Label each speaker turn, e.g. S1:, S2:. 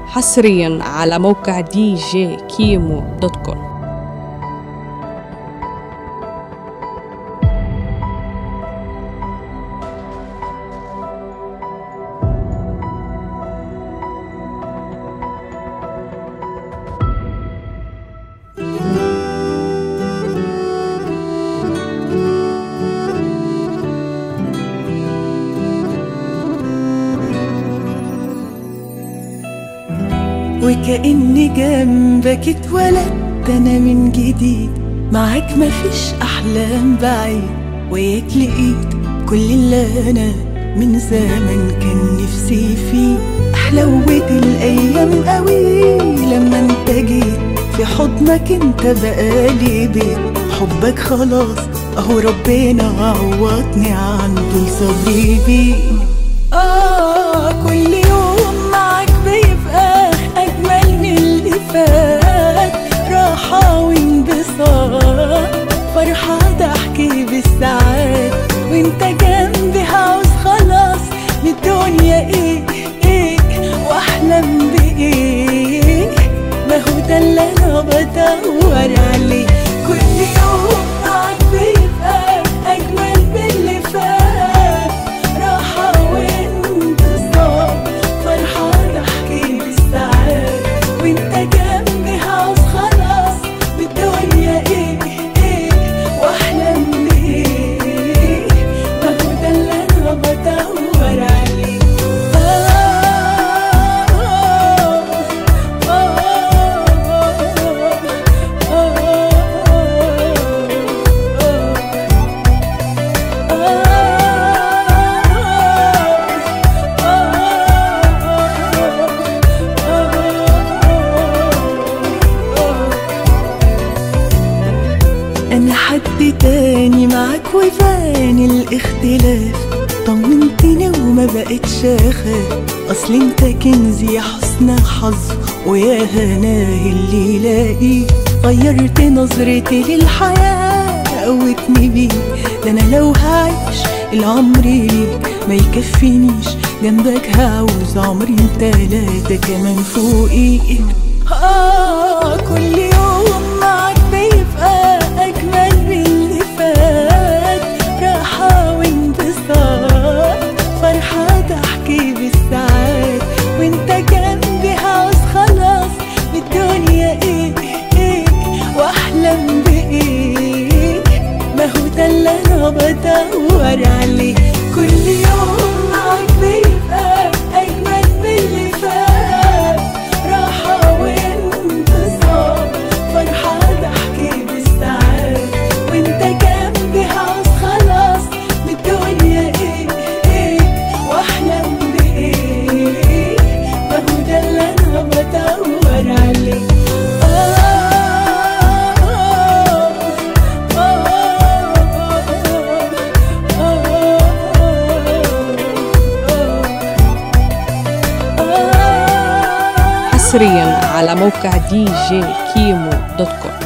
S1: حصريا على موقع دي جي كيمو دوت كوم
S2: وكأني جنبك اتولدت أنا من جديد معاك مفيش أحلام بعيد وياك لقيت كل اللي أنا من زمان كان نفسي فيه حلوت الأيام قوي لما انت جيت في حضنك انت بقالي بيت حبك خلاص اهو ربنا عوضني عن طول صبري بيه آه كل يوم معاك بيبقى أجمل من اللي فات راحة وانبساط فرحة ضحكي بالساعات وانت جنبي عاوز خلاص من الدنيا ايه ايه واحلم بايه ما هو ده اللي انا بدور عليه كل يوم معاك بيبقى اجمل من اللي فات راحة وانتصار فرحة ضحكي بالساعات وانت جنبي عاوز خلاص بالدنيا ايه ايه واحلم بيه ما هو ده اللي انا بدور عليه آه آه أنا حد تاني معاك وبان الاختلاف طمنتني وما بقتش أخاف أصل انت كنزي يا حسن حظ ويا هناه اللي يلاقيه غيرت نظرتي للحياة قوتني بيك ده أنا لو هعيش العمر ليك ما يكفينيش جنبك هعوز عمرين تلاتة كمان فوقيك آه كل يوم معاك بيبقى أجمل من اللي فات راحة وانبساط فرحة ضحكي بالساعات وانت جنبي عاوز خلاص بالدنيا ايه ايه واحلم بايه ما هو ده اللي انا بدور عليه كل يوم معاك بيبقى اجمل من اللي فات راحة وانتصار فرحة ضحكي بالساعات وانت جنبي عاوز خلاص بالدنيا ايه ايه واحلم بايه ما هو ده اللي انا بدور عليه
S1: حصريا على موقع دي جي كيمو دوت كوم